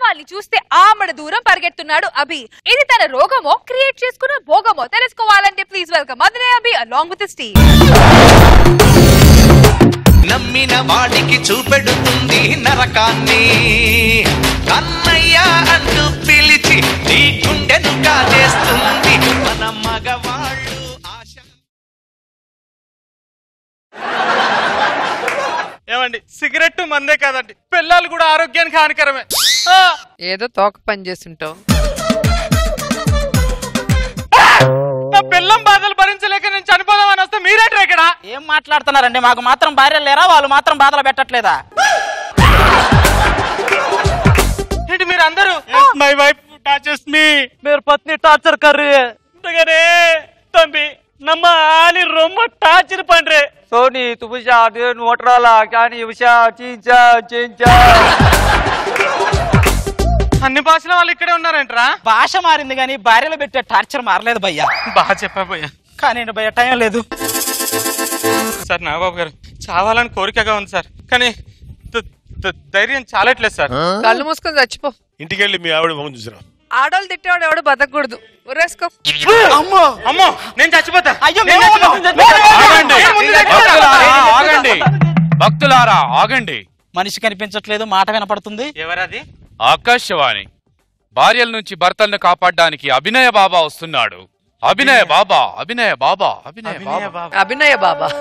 అమ్మాయిని చూస్తే ఆమడ దూరం పరిగెడుతున్నాడు అభి ఇది తన రోగమో క్రియేట్ చేసుకున్న భోగమో తెలుసుకోవాలంటే ప్లీజ్ వెల్కమ్ అదే అభి అలాంగ్ విత్ స్టీవ్ నమ్మిన వాడికి చూపెడుతుంది నరకాన్ని కన్నయ్య అంటూ పిలిచి నీ గుండెను కాజేస్తుంది మన మగవాళ్ళు ఆశ ఏమండి సిగరెట్ మందే కాదండి పిల్లలు కూడా ఆరోగ్యానికి హానికరమే ఆ! ఏదో తోక పని చేస్తుంటావు నా పిల్లం బాధలు భరించలేక నేను చనిపోదామని వస్తే మీరేంటారు ఇక్కడ ఏం మాట్లాడుతున్నారండి మాకు మాత్రం భార్య లేరా వాళ్ళు మాత్రం బాధలు పెట్టట్లేదా ఏంటి మీరు అందరూ మై వైఫ్ టాచెస్ మీ మీరు పత్ని టార్చర్ కర్రీ అందుకనే తంబి ನಮ್ಮ ಆನಿ ರೊಮ್ಮ ಟಾರ್ಚರ್ ಪண்றே సోని తుబుషా నేను ఒట్రాలా కానీ ఉషా చీంచా చీంచా అన్ని భాషల వాళ్ళు ఇక్కడే ఉన్నారంటరా భాష మారింది కానీ భార్యలో పెట్టే టార్చర్ మారలేదు భయ్యా బాగా చెప్పా పోయా కానీ భయ్య టైం లేదు సార్ నాగబాబు గారు చావాలని కోరికగా ఉంది సార్ కానీ ద- ద- ధైర్యం చాలట్లేదు సార్ కళ్ళు మూసుకొని చచ్చిపో ఇంటికెళ్ళి మీ ఆవిడ మొహం చూసిరా ఆడోళ్ళు తిట్టేవాడు ఎవడు బతకూడదు ఉరేసుకో అమ్మో అమ్మో నేను చచ్చిపోతా అయ్యో నేను మేము చచ్చిపోతా. ఆగండి నేను ముందు చచ్చిపోతా. భక్తులారా ఆగండి భక్తులారా ఆగండి మనిషి కనిపించట్లేదు మాట వినపడుతుంది ఎవరది ఆకాశవాణి భార్యల నుంచి భర్తలను కాపాడడానికి అభినయ బాబా వస్తున్నాడు అభినయ బాబా అభినయ బాబా అభినయ బాబా అభినయ బాబా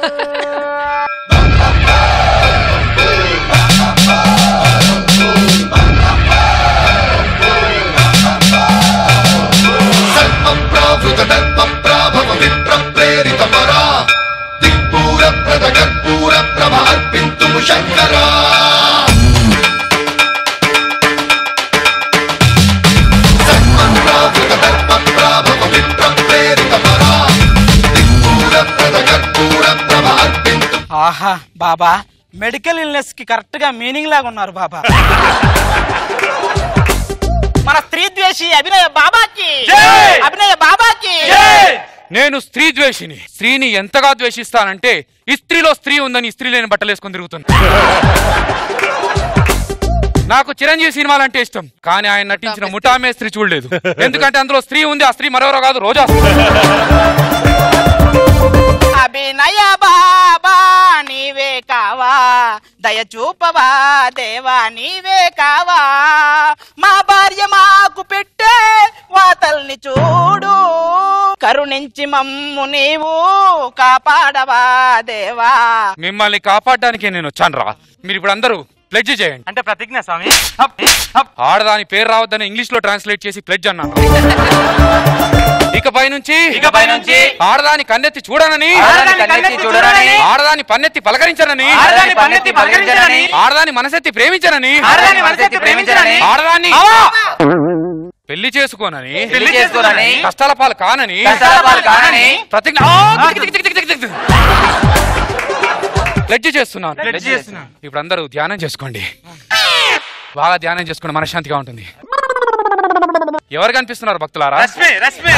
ఆహా బాబా మెడికల్ ఇల్నెస్ కి కరెక్ట్ గా మీనింగ్ లాగా ఉన్నారు బాబా మన స్త్రీ ద్వేషి అభినయ బాబాకి జై! అభినయ బాబాకి నేను స్త్రీ ద్వేషిని స్త్రీని ఎంతగా ద్వేషిస్తానంటే ఈ స్త్రీలో స్త్రీ ఉందని ఈ స్త్రీ లేని బట్టలు వేసుకొని తిరుగుతుంది నాకు చిరంజీవి సినిమాలంటే ఇష్టం కానీ ఆయన నటించిన ముఠామే స్త్రీ చూడలేదు ఎందుకంటే అందులో స్త్రీ ఉంది ఆ స్త్రీ మరెవరో కాదు రోజా అభినయ బాబా నీవే కావా దయ చూపవా దేవా నీవే కావా మా భార్య మాకు పెట్టే వాతల్ని చూడు కరుణించి మమ్ము నీవు కాపాడవా దేవా మిమ్మల్ని కాపాడడానికే నేను వచ్చాను రా మీరు ఇప్పుడు అందరూ ప్లెడ్జ్ చేయండి అంటే ప్రతిజ్ఞ స్వామి ఆడదాని పేరు రావద్దని ఇంగ్లీష్ లో ట్రాన్స్లేట్ చేసి ప్లెడ్జ్ అన్నాను ఇకపై నుంచి ఇకపై నుంచి ఆడదాని కన్నెత్తి చూడనని ఆడదాని కన్నెత్తి చూడనని, ఆడదాని పన్నెత్తి పలకరించనని ఆడదాని పన్నెత్తి పలకరించనని, ఆడదాని మనసెత్తి ప్రేమించనని ఆడదాని మనసెత్తి ప్రేమించనని, ఆడదాన్ని పెళ్లి చేసుకోనని పెళ్లి చేసుకోనని, కష్టాల పాలు కానని కష్టాల పాలు కానని, ప్రతిజ్ఞ ఆ, దిక్ దిక్ దిక్ దిక్ దిక్ దిక్. ప్లెడ్జ్ చేస్తున్నాను ప్లెడ్జ్ చేస్తున్నాను. ఇప్పుడు అందరూ ధ్యానం చేసుకోండి బాగా ధ్యానం చేసుకోండి మనశ్శాంతిగా ఉంటుంది ఎవరు కనిపిస్తున్నారు భక్తులారా రశ్మి రశ్మి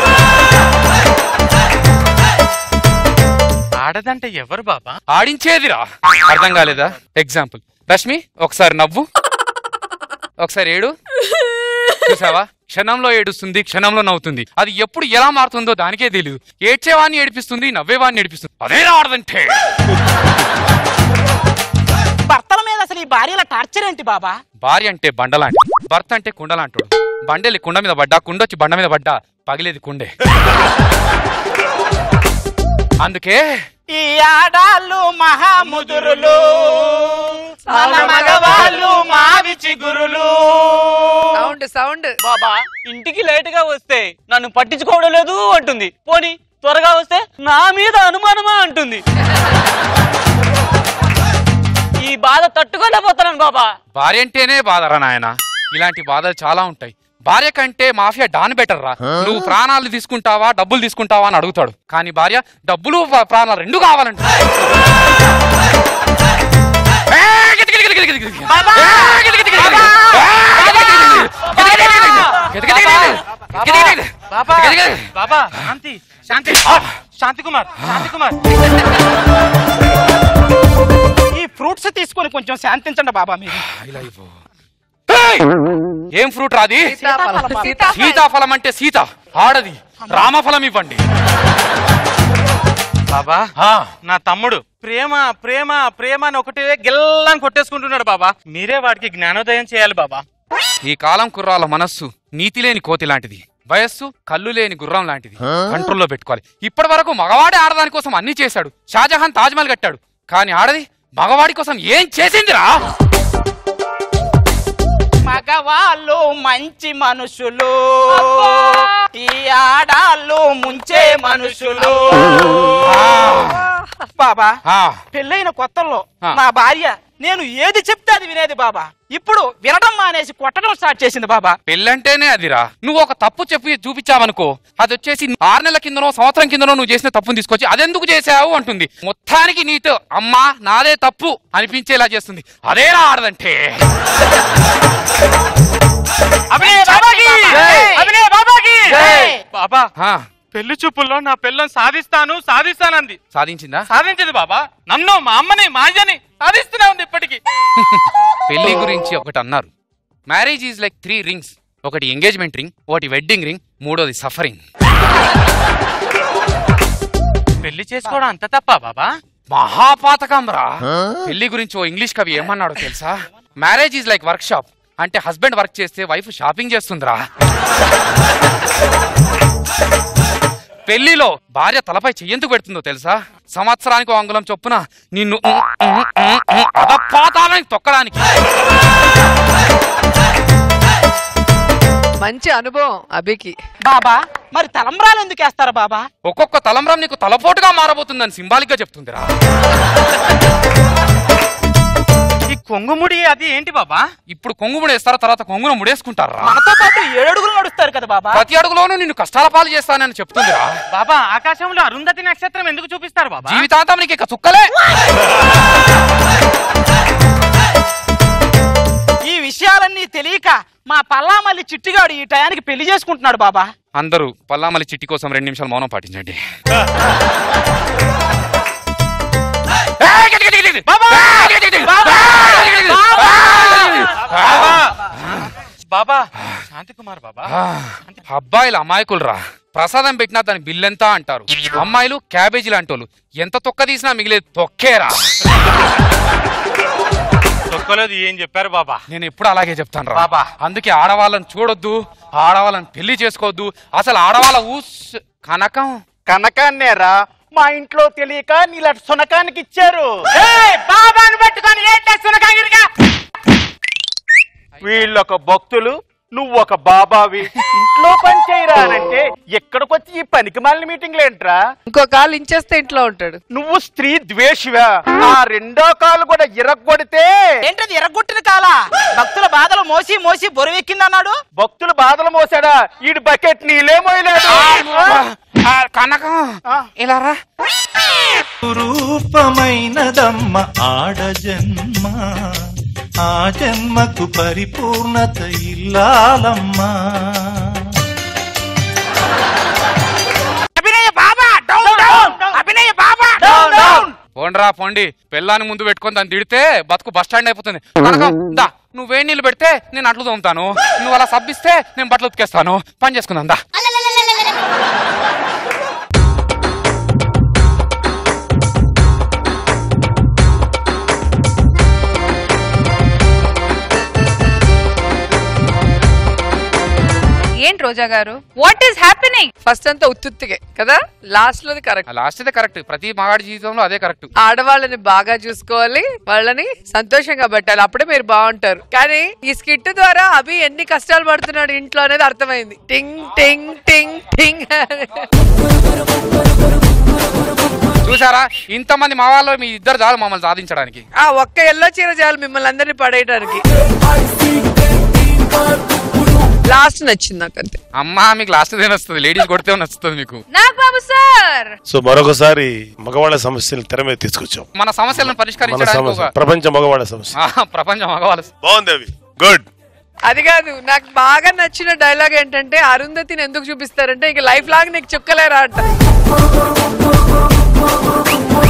ఆడదంటే ఎవరు బాబా ఆడించేదిరా అర్థం కాలేదా ఎగ్జాంపుల్ రష్మి ఒకసారి నవ్వు ఒకసారి ఏడు చూసావా క్షణంలో ఏడుస్తుంది క్షణంలో నవ్వుతుంది అది ఎప్పుడు ఎలా మారుతుందో దానికే తెలియదు ఏడ్చేవాడిని ఏడిపిస్తుంది నవ్వేవాడిని ఏడిపిస్తుంది అదే ఆడదంటే భర్తల మీద అసలు ఈ భార్యల టార్చర్ ఏంటి బాబా భార్య అంటే బండలాంటి భర్త అంటే కుండలాంటాడు బండెళ్ళి కుండ మీద పడ్డా కుండొచ్చి బండ మీద పడ్డా పగిలేది కుండే అందుకే ఈ ఆడాళ్ళు మహాముదురులు మన మగవాళ్ళు మావి చిగురులు సౌండ్ సౌండ్ బాబా ఇంటికి లేట్ గా వస్తే నన్ను పట్టించుకోవడం లేదు అంటుంది పోనీ త్వరగా వస్తే నా మీద అనుమానమా అంటుంది ఈ బాధ తట్టుకోలేకపోతున్నాను బాబా భార్య అంటేనే బాధరా నాయన ఇలాంటి బాధలు చాలా ఉంటాయి భార్య కంటే మాఫియా డాన్ బెటర్ రా నువ్వు ప్రాణాలు తీసుకుంటావా డబ్బులు తీసుకుంటావా అని అడుగుతాడు కానీ భార్య డబ్బులు ప- ప్రాణాలు రెండు కావాలంట ఏ, గితి గితి గితి గితి గితి గితి. ఏ, గితి గితి గితి గితి గితి. ఏ, గితి గితి గితి గితి. గితి గితి గితి గితి. గితి గితి గితి గితి. గితి గితి గితి. బాబా గితి గితి గితి. బాబా శాంతి శాంతి శాంతి కుమార్ శాంతి కుమార్ ఈ ఫ్రూట్స్ తీసుకొని కొంచెం శాంతించండి బాబా మీరు ఇలా ఇవ్వు. ఏయ్! ఏం ఫ్రూట్ రాది సీతాఫలం, సీత సీతాఫలం అంటే సీత ఆడది రామఫలం ఇవ్వండి బాబా ఆ, నా తమ్ముడు ప్రేమ ప్రేమ ప్రేమ అని ఒకటే గిల్లని కొట్టేసుకుంటున్నాడు బాబా మీరే వాడికి జ్ఞానోదయం చేయాలి బాబా ఈ కాలం కుర్రాల మనస్సు నీతి లేని కోతి లాంటిది వయస్సు కళ్ళు లేని గుర్రం లాంటిది కంట్రోల్లో పెట్టుకోవాలి ఇప్పటి వరకు మగవాడే ఆడదాని కోసం అన్ని చేశాడు షాజహాన్ తాజ్మహల్ కట్టాడు కానీ ఆడది మగవాడి కోసం ఏం చేసిందిరా మగవాళ్ళు మంచి మనుషులు ఈ ఆడాళ్ళు ముంచే మనుషులు బాబా ఆ, పెళ్ళైన కొత్తల్లో ఆ. నా భార్య నేను ఏది చెప్తే అది వినేది బాబా ఇప్పుడు వినడం మానేసి కొట్టడం స్టార్ట్ చేసింది బాబా పెళ్ళంటేనే అదిరా నువ్వు ఒక తప్పు చెప్పి చూపించావనుకో అది వచ్చేసి ఆరు నెలల కిందనో సంవత్సరం కిందనో నువ్వు చేసిన తప్పుని తీసుకొచ్చి అదెందుకు చేసావు అంటుంది మొత్తానికి నీతో అమ్మా నాదే తప్పు అనిపించేలా చేస్తుంది అదేరా ఆడదంటే అభినయ బాబాకి! అభినయ బాబాకి! బాబా ఆ, పెళ్లి చూపుల్లో నా పిల్లని సాధిస్తాను సాధిస్తానంది సాధించిందా సాధించదు బాబా నన్ను మా అమ్మని మా అయ్యని సాధిస్తూనే ఉంది ఇప్పటికి పెళ్లి గురించి ఒకటి అన్నారు marriage is like three rings ఒకటి ఎంగేజ్మెంట్ రింగ్ ఒకటి వెడ్డింగ్ రింగ్ మూడోది సఫరింగ్ పెళ్లి చేసుకోవడం అంత తప్ప బాబా మహాపాతకం రా పెళ్లి గురించి ఓ ఇంగ్లీష్ కవి ఏమన్నాడో తెలుసా marriage is like workshop అంటే హస్బెండ్ వర్క్ చేస్తే వైఫ్ షాపింగ్ చేస్తుందిరా పెళ్లిలో భార్య తలపై చెయ్యెందుకు పెడుతుందో తెలుసా సంవత్సరానికి ఓ అంగుళం చొప్పున నిన్ను ఉమ్, ఉమ్, ఉమ్, ఉమ్, అధపాతాళానికి తొక్కడానికి మంచి అనుభవం అభికి బాబా మరి తలంబ్రాలు ఎందుకు వేస్తారు బాబా ఒక్కొక్క తలంబ్రం నీకు తలపోటుగా మారబోతుందని సింబాలిక్ గా చెప్తుందిరా ఈ కొంగుముడి అది ఏంటి బాబా ఇప్పుడు కొంగు ముడేస్తారు తర్వాత కొంగును ముడేసుకుంటారా మనతో పాటు ఏడు అడుగులు నడుస్తారు కదా బాబా ప్రతి అడుగులోనూ నిన్ను కష్టాల పాలు చేస్తానని చెప్తుందిరా బాబా ఆకాశంలో అరుంధతి నక్షత్రం ఎందుకు చూపిస్తారు బాబా జీవితాంతం నీకు ఇక చుక్కలే ఈ విషయాలన్నీ తెలియక మా పల్లామల్లి చిట్టిగాడు ఈ టయానికి పెళ్లి చేసుకుంటున్నాడు బాబా అందరూ పల్లామల్లి చిట్టి కోసం రెండు నిమిషాలు మౌనం పాటించండి బాబా శాంతి కుమార్ బాబా అబ్బాయిలు అమాయకులు రా ప్రసాదం పెట్టినా దాని బిల్లెంత అంటారు అమ్మాయిలు క్యాబేజీ లాంటోళ్ళు ఎంత తొక్క తీసినా మిగిలేదు తొక్కేరా తొక్కలేదు ఏం చెప్పారు బాబా నేను ఎప్పుడు అలాగే చెప్తాను రా బాబా. అందుకే ఆడవాళ్ళని చూడొద్దు ఆడవాళ్ళని పెళ్లి చేసుకోవద్దు అసలు ఆడవాళ్ళ ఊస్ కనకం కనకాన్నేరా మా ఇంట్లో తెలియక నీలా సునకానికి ఇచ్చారు బాబాను పట్టుకొని వీళ్ళొక భక్తులు నువ్వు ఒక బాబావి ఇంట్లో పని చేయరా అంటే ఎక్కడికొచ్చి ఈ పనికి మాలిన మీటింగ్లు ఏంట్రా ఇంకో కాలు ఇంచేస్తే ఇంట్లో ఉంటాడు నువ్వు స్త్రీ ద్వేషివా ఆ రెండో కాలు కూడా ఇరగొడితే ఏంటది ఇరగొట్టిన కాలా భక్తుల బాధలు మోసి మోసి బొరువెక్కిందన్నాడు భక్తుల బాధలు మోసాడా ఈడు బకెట్ నీలే మోయలేదు ఆ, కనకం ఇలా రా రూపమైనదమ్మ ఆడ జన్మ ఆ జన్మకు పరిపూర్ణత ఇల్లాలమ్మా అభినయ బాబా డౌన్ డౌన్ అభినయ బాబా డౌన్ డౌన్ పోండ్రా పోండి పెళ్ళాన్ని ముందు పెట్టుకొని దాన్ని తిడితే బతుకు బస్ స్టాండ్ అయిపోతుంది కనకం దా నువ్వు వేడి నీళ్ళు పెడితే నేను అట్లు తోముతాను నువ్వు అలా సబ్బిస్తే నేను బట్టలు ఉతికేస్తాను పని చేసుకుందాం దా ఏంటి రోజా గారు వాట్ ఈస్ హ్యాపెనింగ్ ఫస్ట్ అంతా ఉత్తుత్తిగే కదా లాస్ట్ లోది కరెక్ట్ లాస్ట్ ఇదే కరెక్ట్ ప్రతి మగాడి జీవితంలో అదే కరెక్ట్ ఆడవాళ్ళని బాగా చూసుకోవాలి వాళ్ళని సంతోషంగా పెట్టాలి అప్పుడే మీరు బాగుంటారు కానీ ఈ స్కిట్ ద్వారా అభి ఎన్ని కష్టాలు పడుతున్నాడు ఇంట్లో అనేది అర్థమైంది టింగ్ టింగ్ టింగ్ టింగ్ చూసారా ఇంతమంది మా వాళ్ళు మీ ఇద్దరు చాలు మమ్మల్ని సాధించడానికి ఆ ఒక్క ఎల్లో చీర చాలు మిమ్మల్ని అందరినీ పడేయడానికి లాస్ట్ నచ్చింది నాకు అంతే అమ్మా మీకు లాస్ట్ దే నచ్చుతుంది లేడీస్ కొడితే నచ్చుతుంది మీకు నాగ్ బాబు సార్ సో మరొకసారి మగవాళ్ళ సమస్యలు తెర మీద తీసుకొచ్చాం మన సమస్యలను మన పరిష్కరించడానికి సమస్య ఒక ప్రపంచ మగవాళ్ళ సమస్య ఆ, ప్రపంచ మగవాళ్ళు బాగుంది అవి గుడ్ అది కాదు నాకు బాగా నచ్చిన డైలాగ్ ఏంటంటే అరుంధతిని ఎందుకు చూపిస్తారంటే ఇక లైఫ్ లాగ్ నీకు చుక్కలేరా అంట